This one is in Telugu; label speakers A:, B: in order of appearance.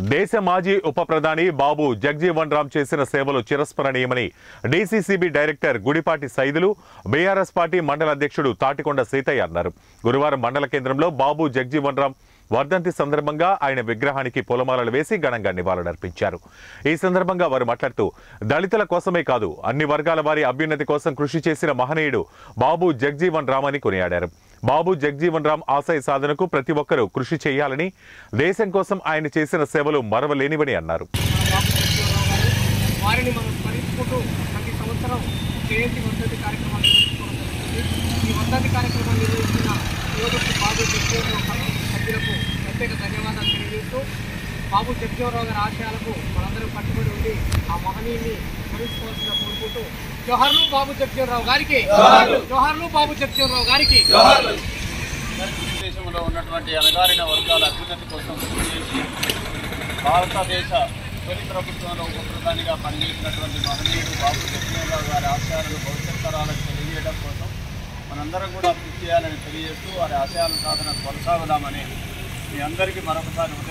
A: దేశ మాజీ ఉప ప్రధాని బాబు జగ్జీవన్ రామ్ చేసిన సేవలు చిరస్మరణీయమని DCCB director Gudipati Saidulu BRS party మండల అధ్యక్షుడు తాటికొండ సీతయ్య అన్నారు గురువారం మండల కేంద్రంలో బాబు జగ్జీవన్ రామ్ వర్ధంతి సందర్భంగా ఆయన విగ్రహానికి పూలమాలలు వేసి ఘనంగా నివాళులర్పించారు ఈ సందర్భంగా వారు మాట్లాడుతూ దళితుల కోసమే కాదు అన్ని వర్గాల వారి అభ్యున్నతి కోసం కృషి చేసిన మహనీయుడు బాబు జగ్జీవన్ రామ్ అని కొనియాడారు బాబు జగ్జీవన్ రామ్ ఆశయ సాధనకు ప్రతి ఒక్కరూ కృషి చేయాలని దేశం కోసం ఆయన చేసిన సేవలు మరవలేనివని అన్నారు
B: వారిని మనం స్మరించుకుంటూ ప్రతి సంవత్సరం జయంతి వర్ధంతి కార్యక్రమాలు నిర్వహించుకోవడం జరుగుతుంది ఈ వర్ధంతి కార్యక్రమాలు నిర్వహిస్తున్న యువకుడు బాబు జగ్జీవనరావు సభ్యులకు ప్రత్యేక ధన్యవాదాలు తెలియజేస్తూ బాబు జగ్జీవనరావు గారి ఆశయాలకు మనందరం కట్టుబడి ఉండి ఆ మహనీయుని స్మరించుకోవాల్సిన కోరుకుంటూ జోహర్లు బాబు జగ్జీవనరావు గారికి జోహర్లు బాబు జగ్జీవనరావు గారికి
C: దేశంలో ఉన్నటువంటి అణగారిన వర్గాల అభ్యున్నతి కోసం కృషి చేసి భారతదేశ తొలి ప్రభుత్వంలో ఉప ప్రధానిగా పనిచేసినటువంటి మహనీయుడు బాబు జగన్మోహన్ గారి ఆశయాలను భవిష్యత్ తరాలకు తెలియజేయడం కోసం మనందరం కూడా కృషి చేయాలని తెలియజేస్తూ వారి ఆశయాల సాధన కొనసాగుదామని మీ అందరికీ మరొకసారి